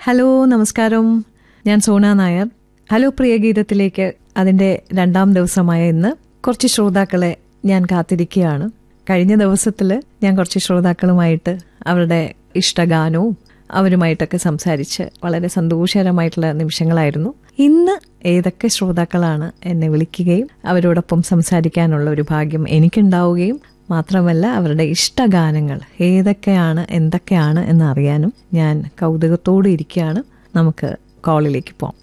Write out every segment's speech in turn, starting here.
Hello നമസ്കാരം ഞാൻ Sona Nair hello പ്രിയ ഗീതത്തിലേക്ക് അതിന്റെ രണ്ടാം ദിവസമായ ഇന്ന് കുറച്ച് ശ്രോതാക്കളെ ഞാൻ കാത്തിരിക്കുകയാണ് കഴിഞ്ഞ ദിവസത്തിൽ ഞാൻ കുറച്ച് ശ്രോതാക്കളുമായിട്ട് അവരുടെ ഇഷ്ടഗാനവും അവരുമായിട്ടൊക്കെ സംസാരിച്ച് വളരെ സന്തോഷകരമായിട്ടുള്ള നിമിഷങ്ങളായിരുന്നു ഇന്ന് ഏതൊക്കെ ശ്രോതാക്കളാണ് എന്നെ വിളിക്കുകയും അവരോടൊപ്പം സംസാരിക്കാനുള്ള ഒരു ഭാഗ്യം എനിക്കുണ്ടാവുകയും മാത്രമല്ല അവരുടെ ഇഷ്ടഗാനങ്ങൾ ഏതൊക്കെയാണ് എന്തൊക്കെയാണ് എന്ന് അറിയാനും ഞാൻ കൗതുകത്തോടെ ഇരിക്കുകയാണ് നമുക്ക് കോളിലേക്ക് പോകാം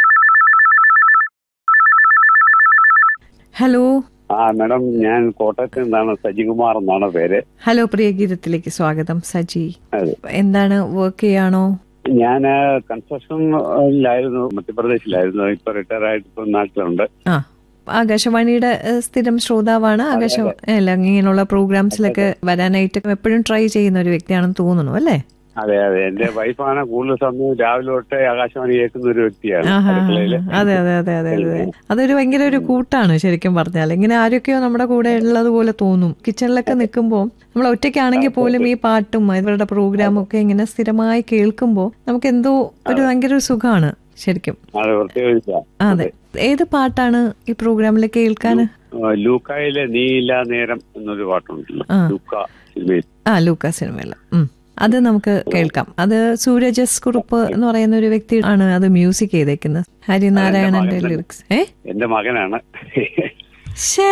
ഹലോ ആ മാഡം ഞാൻ കോട്ടയത്ത് നിന്നാണ് സജികുമാർ എന്നാണ് പേര് ഹലോ പ്രിയ ഗീതത്തിലേക്ക് സ്വാഗതം സജി അതെ എന്താണ് വർക്ക് ചെയ്യാണോ ഞാൻ കൺസ്ട്രക്ഷനിലായിരുന്നു മധ്യപ്രദേശിലായിരുന്നു ഇപ്പൊ റിട്ടയർ ആയിട്ട് ഇപ്പൊ നാട്ടിലുണ്ട് ആ ആകാശവാണിയുടെ ഏഹ്, സ്ഥിരം ശ്രോതാവാണ് ആകാശ അല്ല ഇങ്ങനെയുള്ള പ്രോഗ്രാംസിലൊക്കെ വരാനായിട്ട് എപ്പോഴും ട്രൈ ചെയ്യുന്ന ഒരു വ്യക്തിയാണെന്ന് തോന്നുന്നു അല്ലേ അതെ അതെ എന്റെ വൈഫാണ് കൂടുതൽ സമയം രാവിലെ തൊട്ടേ ആകാശവാണി കേൾക്കുന്ന ഒരു വ്യക്തിയാണ് ആഹാ, അടുക്കളയില് അതെ അതെ അതെ അതെ അതെ അതൊരു ഭയങ്കര ഒരു കൂട്ടാണ് ശരിക്കും പറഞ്ഞാൽ ഇങ്ങനെ ആരൊക്കെയോ നമ്മുടെ കൂടെ ഉള്ളത് പോലെ തോന്നും കിച്ചണിലൊക്കെ നിൽക്കുമ്പോൾ നമ്മൾ ഒറ്റയ്ക്കാണെങ്കിൽ പോലും ഈ പാട്ടും ഇവരുടെ പ്രോഗ്രാമും ഒക്കെ ഇങ്ങനെ സ്ഥിരമായി കേൾക്കുമ്പോൾ നമുക്ക് എന്തോ ഒരു ഭയങ്കര ഒരു സുഖമാണ് ശരിക്കും അത് പ്രത്യേകിച്ച അതെ ഏത് പാട്ടാണ് ഈ പ്രോഗ്രാമിൽ കേൾക്കാൻ ലൂക്കായിലെ നീല നേരം എന്നൊരു പാട്ടുണ്ടല്ലോ ആ. ലൂക്ക സിനിമയിൽ ആ ലൂക്ക സിനിമയിൽ ഉം. അത് നമുക്ക് കേൾക്കാം അത് സൂരജസ് കുറുപ്പ് എന്ന് പറയുന്ന ഒരു വ്യക്തി ആണ് അത് മ്യൂസിക് ചെയ്തേക്കുന്നത് ഹരിനാരായണന്റെ ലിറിക്സ് ഏ എന്റെ മകനാണ് ഷേ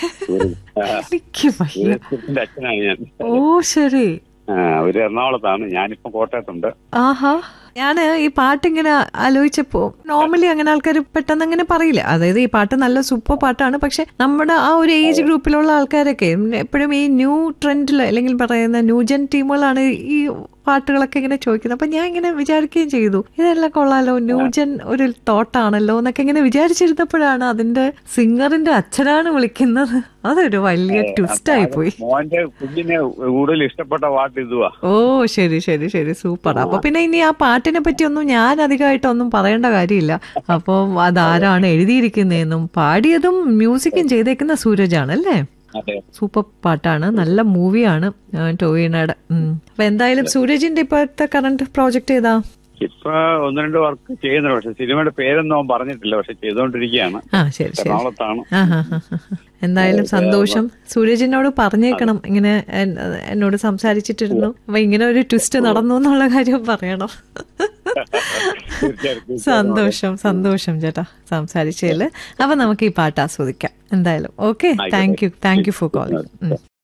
എനിക്ക് വയ്യ. സൂര്യത്തിന്റെ അച്ഛനാണ് ഞാൻ ഓ ശരി ആ, അവര് എറണാകുളത്താണ് ഞാനിപ്പോ കോട്ടയത്തുണ്ട് ആഹാ ഞാന് ഈ പാട്ടിങ്ങനെ ആലോചിച്ചപ്പോ നോർമലി അങ്ങനെ ആൾക്കാർ പെട്ടെന്ന് അങ്ങനെ പറയില്ല അതായത് ഈ പാട്ട് നല്ല സൂപ്പർ പാട്ടാണ് പക്ഷെ നമ്മുടെ ആ ഒരു ഏജ് ഗ്രൂപ്പിലുള്ള ആൾക്കാരൊക്കെ എപ്പോഴും ഈ ന്യൂ ട്രെൻഡിൽ അല്ലെങ്കിൽ പറയുന്ന ന്യൂജൻ ടീമുകളാണ് ഈ പാട്ടുകളൊക്കെ ഇങ്ങനെ ചോദിക്കുന്നത് അപ്പൊ ഞാൻ ഇങ്ങനെ വിചാരിക്കുകയും ചെയ്തു ഇതെല്ലാം കൊള്ളാലോ ന്യൂജൻ ഒരു തോട്ടാണല്ലോ എന്നൊക്കെ ഇങ്ങനെ വിചാരിച്ചിരുന്നപ്പോഴാണ് അതിന്റെ സിംഗറിന്റെ അച്ഛനാണ് വിളിക്കുന്നത് അതൊരു വലിയ ട്വിസ്റ്റ് ആയി പോയി മോന്റെ കുഞ്ഞിന് കൂടുതൽ ഇഷ്ടപ്പെട്ട പാട്ട് ഇതുവാ ഓ ശരി ശരി ശരി സൂപ്പർ അപ്പൊ പിന്നെ ഇനി ആ പാട്ടിനെ പറ്റി ഒന്നും ഞാൻ അധികമായിട്ടൊന്നും പറയേണ്ട കാര്യമില്ല അപ്പൊ അതാരാണ് എഴുതിയിരിക്കുന്നതെന്നും പാടിയതും മ്യൂസിക്കും ചെയ്തേക്കുന്ന സൂരജാണ് അല്ലേ അതെ സൂപ്പർ പാട്ടാണ് നല്ല മൂവിയാണ് ടോയിനയുടെ ഉം. അപ്പൊ എന്തായാലും സൂരജിന്റെ ഇപ്പോഴത്തെ കറണ്ട് പ്രോജക്റ്റ് ഏതാ ഇപ്പൊ ഒന്ന് രണ്ട് വർക്ക് ചെയ്യുന്നുണ്ട് പക്ഷെ സിനിമയുടെ പേരൊന്നും അവൻ പറഞ്ഞിട്ടില്ല പക്ഷെ ചെയ്തുകൊണ്ടിരിക്കുകയാണ് ആ ശരി ശരി എറണാകുളത്താണ് ആ ഹാ ഹാ ഹാ. എന്തായാലും സന്തോഷം സൂരജിനോട് പറഞ്ഞേക്കണം ഇങ്ങനെ എൻ- എന്നോട് സംസാരിച്ചിട്ടിരുന്നു അപ്പൊ ഇങ്ങനെ ഒരു ട്വിസ്റ്റ് നടന്നു എന്നുള്ള കാര്യം പറയണം തീർച്ചയായിട്ടും സന്തോഷം സന്തോഷം ചേട്ടാ സംസാരിച്ചതിൽ അപ്പൊ നമുക്ക് ഈ പാട്ട് ആസ്വദിക്കാം എന്തായാലും okay thank you thank you for calling